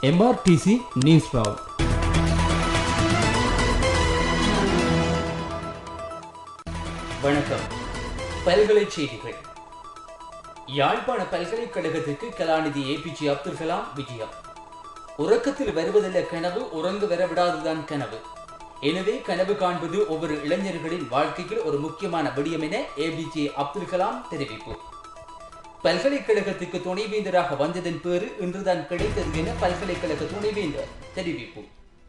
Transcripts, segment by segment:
எம்ஆர்டிசி news round வணக்கம் பல்கலை செய்திகள் யாழ்ப்பாண பல்கலைக்கழகத்திற்கு கலாநிதி ஏபிஜே அப்துல் கலாம் விஜயம் உறக்கத்தில் வருவதல்ல கனவு உறங்க வரவிடாதுதான் கனவு எனவே கனவு காண்பது ஒவ்வொரு இளைஞர்களின் வாழ்க்கையில் ஒரு முக்கியமான விடயம் என ஏபிஜே அப்துல் கலாம் தெரிவிப்பு பல்கலைக்கழகத்துக்கு துணைவேந்தராக வந்ததன் பேரு இன்றுதான் கிடைத்தது என பல்கலைக்கழக துணைவேந்தர் தெரிவிப்பு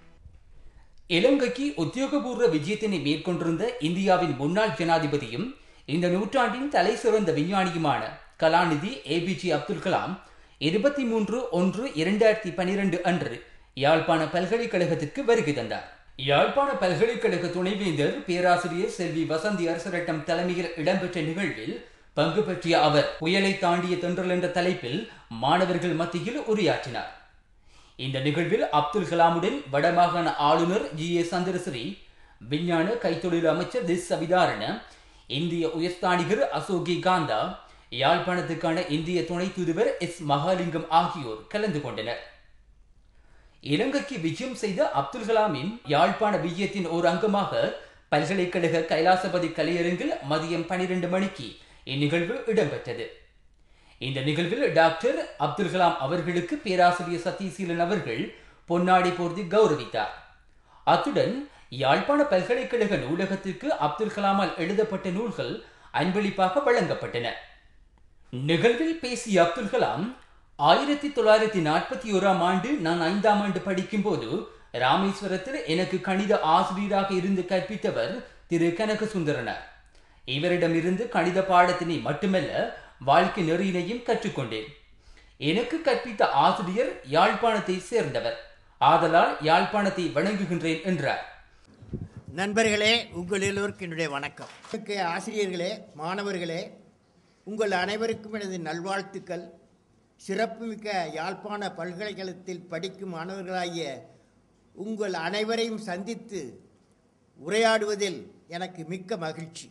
இலங்கைக்கு உத்தியோகபூர்வ விஜயத்தினை மேற்கொண்டிருந்த இந்தியாவின் முன்னாள் ஜனாதிபதியும் இந்த நூற்றாண்டின் தலை சிறந்த விஞ்ஞானியுமான கலாநிதி ஏபிஜே அப்துல் கலாம் இருபத்தி மூன்று ஒன்று இரண்டாயிரத்தி பனிரெண்டு அன்று யாழ்ப்பாண பல்கலைக்கழகத்திற்கு வருகை தந்தார் யாழ்ப்பாண பல்கலைக்கழக துணைவேந்தர் பேராசிரியர் செல்வி வசந்தி அரசரட்டம் தலைமையில் இடம்பெற்ற நிகழ்வில் பங்கு பற்றிய அவர் புயலை தாண்டிய தென்றல் என்ற தலைப்பில் மாணவர்கள் மத்தியில் உரையாற்றினார் இந்த நிகழ்வில் அப்துல் கலாமுடன் வடமாகாண ஆளுநர் ஜி ஏ சந்திரசிறி விஞ்ஞான கைத்தொழில் அமைச்சர் திஸ் சவிதாரண இந்திய உயர்ஸ்தானிகர் அசோகி காந்தா யாழ்ப்பாணத்துக்கான இந்திய துணை தூதுவர் எஸ் மகாலிங்கம் ஆகியோர் கலந்து கொண்டனர் இலங்கைக்கு விஜயம் செய்த அப்துல் கலாமின் யாழ்ப்பாண விஜயத்தின் ஒரு அங்கமாக பல்கலைக்கழக கைலாசபதி கலையரங்கில் மதியம் பனிரெண்டு மணிக்கு இந்நிகழ்வு இடம்பெற்றது இந்த நிகழ்வில் டாக்டர் அப்துல் கலாம் அவர்களுக்கு பேராசிரியர் சத்யசீலன் அவர்கள் பொன்னாடை போர்த்தி கௌரவித்தார் அத்துடன் யாழ்ப்பாண பல்கலைக்கழக நூலகத்திற்கு அப்துல் கலாமால் எழுதப்பட்ட நூல்கள் அன்பளிப்பாக வழங்கப்பட்டன நிகழ்வில் பேசிய அப்துல் கலாம் ஆயிரத்தி தொள்ளாயிரத்தி நாற்பத்தி ஓராம் ஆண்டு நான் ஐந்தாம் ஆண்டு படிக்கும் போது ராமேஸ்வரத்தில் எனக்கு கணித ஆசிரியராக இருந்து கற்பித்தவர் திரு கனக சுந்தரனார் இவரிடமிருந்து கணித பாடத்தினை மட்டுமல்ல வாழ்க்கை நெறியினையும் கற்றுக்கொண்டேன் எனக்கு கற்பித்த ஆசிரியர் யாழ்ப்பாணத்தை சேர்ந்தவர் ஆதலால் யாழ்ப்பாணத்தை வணங்குகின்றேன் என்றார் நண்பர்களே உங்கள் எல்லோருக்கும் என்னுடைய வணக்கம் எனக்கு ஆசிரியர்களே மாணவர்களே உங்கள் அனைவருக்கும் எனது நல்வாழ்த்துக்கள் சிறப்புமிக்க யாழ்ப்பாண பல்கலைக்கழகத்தில் படிக்கும் மாணவர்களாகிய உங்கள் அனைவரையும் சந்தித்து உரையாடுவதில் எனக்கு மிக்க மகிழ்ச்சி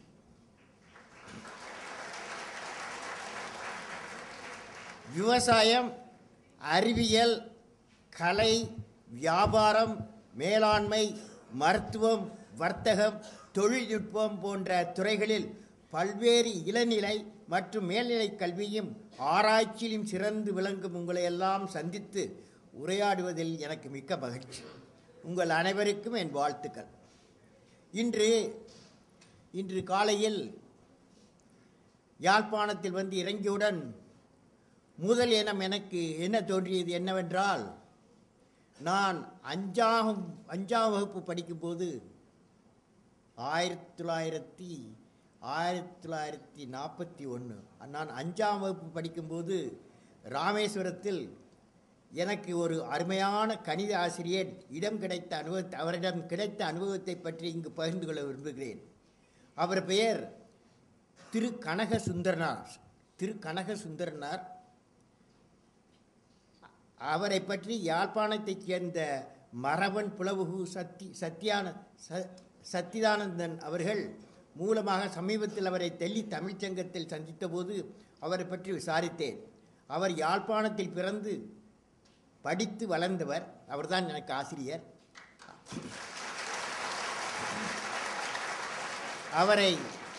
விவசாயம் அறிவியல் கலை வியாபாரம் மேலாண்மை மருத்துவம் வர்த்தகம் தொழில்நுட்பம் போன்ற துறைகளில் பல்வேறு இளநிலை மற்றும் மேல்நிலை கல்வியும் ஆராய்ச்சியிலும் சிறந்து விளங்கும் உங்களை எல்லாம் சந்தித்து உரையாடுவதில் எனக்கு மிக்க மகிழ்ச்சி உங்கள் அனைவருக்கும் என் வாழ்த்துக்கள் இன்று இன்று காலையில் யாழ்ப்பாணத்தில் வந்து இறங்கியவுடன் முதல் எண்ணம் எனக்கு என்ன தோன்றியது என்னவென்றால் நான் அஞ்சாம் அஞ்சாம் வகுப்பு படிக்கும்போது ஆயிரத்தி தொள்ளாயிரத்தி ஆயிரத்தி தொள்ளாயிரத்தி நாற்பத்தி ஒன்று நான் அஞ்சாம் வகுப்பு படிக்கும்போது ராமேஸ்வரத்தில் எனக்கு ஒரு அருமையான கணித ஆசிரியர் இடம் கிடைத்த அனுபவத்தை அவரிடம் கிடைத்த அனுபவத்தை பற்றி இங்கு பகிர்ந்து கொள்ள விரும்புகிறேன் அவர் பெயர் திரு கனக சுந்தரனார் திரு கனக சுந்தரனார் அவரை பற்றி யாழ்ப்பாணத்தைச் சேர்ந்த மரபன் புலவுகு சத்தி சத்தியான ச சத்திதானந்தன் அவர்கள் மூலமாக சமீபத்தில் அவரை டெல்லி தமிழ்ச்சங்கத்தில் சந்தித்த போது அவரை பற்றி விசாரித்தேன் அவர் யாழ்ப்பாணத்தில் பிறந்து படித்து வளர்ந்தவர் அவர்தான் எனக்கு ஆசிரியர் அவரை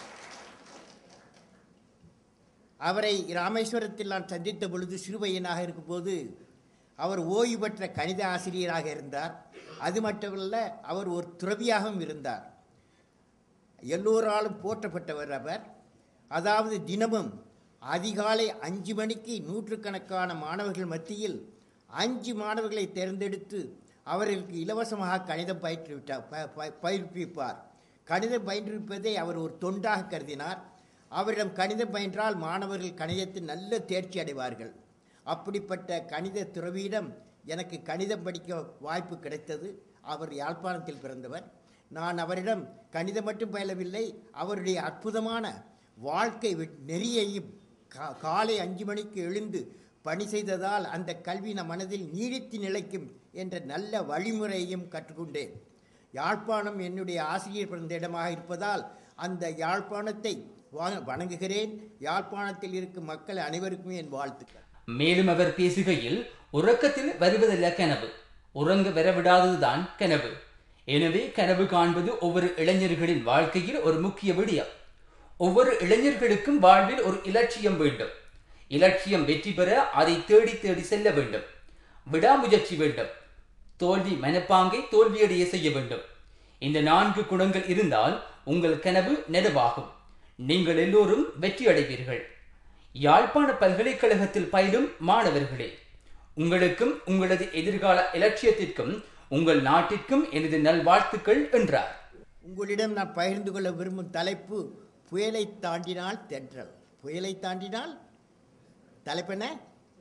அவரை ராமேஸ்வரத்தில் நான் சந்தித்த பொழுது சிறுபையனாக இருக்கும்போது அவர் ஓய்வு பெற்ற கணித ஆசிரியராக இருந்தார் அது மட்டுமல்ல அவர் ஒரு துறவியாகவும் இருந்தார் எல்லோராலும் போற்றப்பட்டவர் அவர் அதாவது தினமும் அதிகாலை அஞ்சு மணிக்கு நூற்றுக்கணக்கான மாணவர்கள் மத்தியில் அஞ்சு மாணவர்களை தேர்ந்தெடுத்து அவர்களுக்கு இலவசமாக கணிதம் பயிற்றுவிட்டார் ப- ப- பயிற்றுவிப்பார் கணிதம் பயிற்றுவிப்பதை அவர் ஒரு தொண்டாக கருதினார் அவரிடம் கணிதம் பயின்றால் மாணவர்கள் கணிதத்தில் நல்ல தேர்ச்சி அடைவார்கள் அப்படிப்பட்ட கணித துறவியிடம் எனக்கு கணிதம் படிக்க வாய்ப்பு கிடைத்தது அவர் யாழ்ப்பாணத்தில் பிறந்தவர் நான் அவரிடம் கணிதம் மட்டும் பயிலவில்லை அவருடைய அற்புதமான வாழ்க்கை வெ- நெறியையும் கா- காலை அஞ்சு மணிக்கு எழுந்து பணி செய்ததால் அந்த கல்வி நம் மனதில் நீடித்து நிலைக்கும் என்ற நல்ல வழிமுறையையும் கற்றுக்கொண்டேன் யாழ்ப்பாணம் என்னுடைய ஆசிரியர் பிறந்த இடமாக இருப்பதால் அந்த யாழ்ப்பாணத்தை வா- வணங்குகிறேன் யாழ்ப்பாணத்தில் இருக்கும் மக்கள் அனைவருக்குமே என் வாழ்த்துக்கள் மேலும் அவர் பேசுகையில் உறக்கத்தில் வருவதல்ல கனவு உறங்க வரவிடாததுதான் கனவு எனவே கனவு காண்பது ஒவ்வொரு இளைஞர்களின் வாழ்க்கையில் ஒரு முக்கிய விடயம் ஒவ்வொரு இளைஞர்களுக்கும் வாழ்வில் ஒரு இலட்சியம் வேண்டும் இலட்சியம் வெற்றி பெற அதை தேடி தேடி செல்ல வேண்டும் விடாமுயற்சி வேண்டும் தோல்வி மனப்பாங்கை தோல்வியடைய செய்ய வேண்டும் இந்த நான்கு குணங்கள் இருந்தால் உங்கள் கனவு நெடுவாகும் நீங்கள் எல்லோரும் வெற்றி அடைவீர்கள் யாழ்ப்பாண பல்கலைக்கழகத்தில் பயிலும் மாணவர்களே உங்களுக்கும் உங்களது எதிர்கால இலட்சியத்திற்கும் உங்கள் நாட்டிற்கும் எனது நல்வாழ்த்துக்கள் என்றார் உங்களிடம் நான் பகிர்ந்து கொள்ள விரும்பும் தலைப்பு புயலை தாண்டினால் தென்றல் புயலை தாண்டினால் தலைப்பு என்ன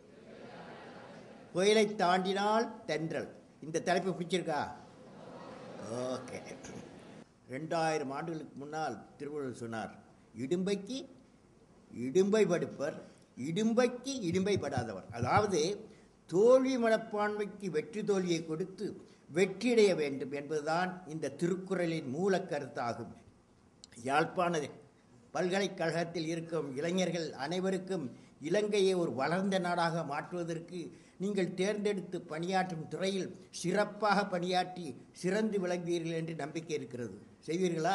புயலை தாண்டினால் தென்றல் இந்த தலைப்பு பிடிச்சிருக்கா ஓகே ரெண்டாயிரம் ஆண்டுகளுக்கு முன்னால் திருவள்ளுவர் சொன்னார் இடும்பைக்கு இடும்பை படுப்பர் இடும்பைக்கு இடும்பை படாதவர் அதாவது தோல்வி மனப்பான்மைக்கு வெற்றி தோல்வியை கொடுத்து வெற்றியடைய வேண்டும் என்பதுதான் இந்த திருக்குறளின் மூல கருத்தாகும் யாழ்ப்பாண பல்கலைக்கழகத்தில் இருக்கும் இளைஞர்கள் அனைவருக்கும் இலங்கையை ஒரு வளர்ந்த நாடாக மாற்றுவதற்கு நீங்கள் தேர்ந்தெடுத்து பணியாற்றும் துறையில் சிறப்பாக பணியாற்றி சிறந்து விளங்குவீர்கள் என்று நம்பிக்கை இருக்கிறது செய்வீர்களா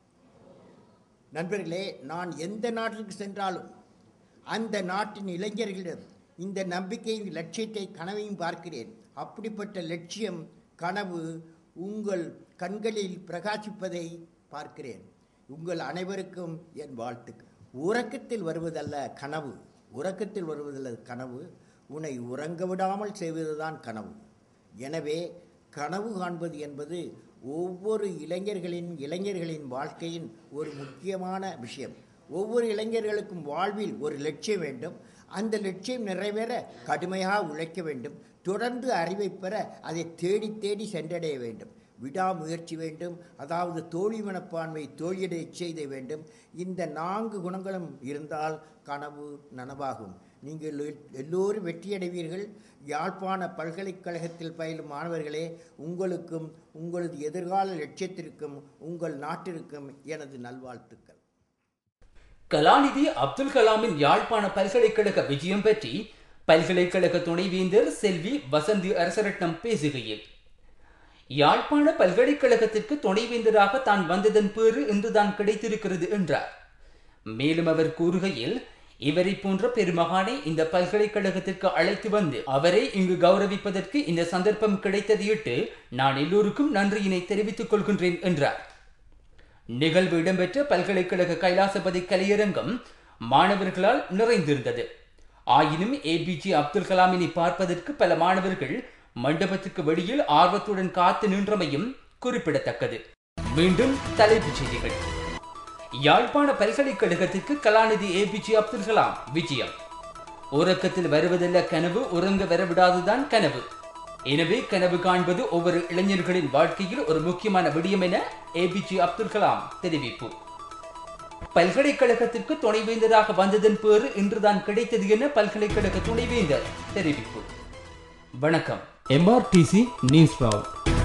நண்பர்களே நான் எந்த நாட்டிற்கு சென்றாலும் அந்த நாட்டின் இளைஞர்களிடம் இந்த நம்பிக்கையின் லட்சியத்தை கனவையும் பார்க்கிறேன் அப்படிப்பட்ட லட்சியம் கனவு உங்கள் கண்களில் பிரகாசிப்பதை பார்க்கிறேன் உங்கள் அனைவருக்கும் என் வாழ்த்துக்கள் உறக்கத்தில் வருவதல்ல கனவு உறக்கத்தில் வருவதல்ல கனவு உன்னை உறங்க விடாமல் செய்வதுதான் கனவு எனவே கனவு காண்பது என்பது ஒவ்வொரு இளைஞர்களின் இளைஞர்களின் வாழ்க்கையின் ஒரு முக்கியமான விஷயம் ஒவ்வொரு இளைஞர்களுக்கும் வாழ்வில் ஒரு லட்சியம் வேண்டும் அந்த லட்சியம் நிறைவேற கடுமையாக உழைக்க வேண்டும் தொடர்ந்து அறிவை பெற அதை தேடி தேடி சென்றடைய வேண்டும் விடாமுயற்சி வேண்டும் அதாவது தோல்வி மனப்பான்மை தோல்வியடைய செய்த வேண்டும் இந்த நான்கு குணங்களும் இருந்தால் கனவு நனவாகும் நீங்கள் எல்- எல்லோரும் வெற்றியடைவீர்கள் யாழ்ப்பாண பல்கலைக்கழகத்தில் பயிலும் மாணவர்களே உங்களுக்கும் உங்களது எதிர்கால லட்சியத்திற்கும் உங்கள் நாட்டிற்கும் எனது நல்வாழ்த்துக்கள் கலாநிதி அப்துல் கலாமின் யாழ்ப்பாண பல்கலைக்கழக விஜயம் பற்றி பல்கலைக்கழக துணைவேந்தர் செல்வி வசந்தி அரசரட்னம் பேசுகையில் யாழ்ப்பாண பல்கலைக்கழகத்திற்கு துணைவேந்தராக தான் வந்ததன் பேறு இன்றுதான் கிடைத்திருக்கிறது என்றார் மேலும் அவர் கூறுகையில் இவரை போன்ற பெருமகானை இந்த பல்கலைக்கழகத்திற்கு அழைத்து வந்து அவரை இங்கு கௌரவிப்பதற்கு இந்த சந்தர்ப்பம் கிடைத்ததையிட்டு நான் எல்லோருக்கும் நன்றியினை தெரிவித்துக் கொள்கின்றேன் என்றார் நிகழ்வு இடம்பெற்ற பல்கலைக்கழக கைலாசபதி கலையரங்கம் மாணவர்களால் நிறைந்திருந்தது ஆயினும் ஏபிஜே அப்துல் கலாமினை பார்ப்பதற்கு பல மாணவர்கள் மண்டபத்துக்கு வெளியில் ஆர்வத்துடன் காத்து நின்றமையும் குறிப்பிடத்தக்கது மீண்டும் தலைப்புச் செய்திகள் யாழ்ப்பாண பல்கலைக்கழகத்திற்கு கலாநிதி ஏபிஜே அப்துல் கலாம் விஜயம் உறக்கத்தில் வருவதல்ல கனவு உறங்க வரவிடாதுதான் கனவு எனவே கனவு காண்பது ஒவ்வொரு இளைஞர்களின் வாழ்க்கையில் ஒரு முக்கியமான விடயம் என ஏபிஜே அப்துல் கலாம் தெரிவிப்பு பல்கலைக்கழகத்திற்கு துணைவேந்தராக வந்ததன் பேறு இன்றுதான் கிடைத்தது என பல்கலைக்கழக துணைவேந்தர் தெரிவிப்பு வணக்கம் MRTC News Proud.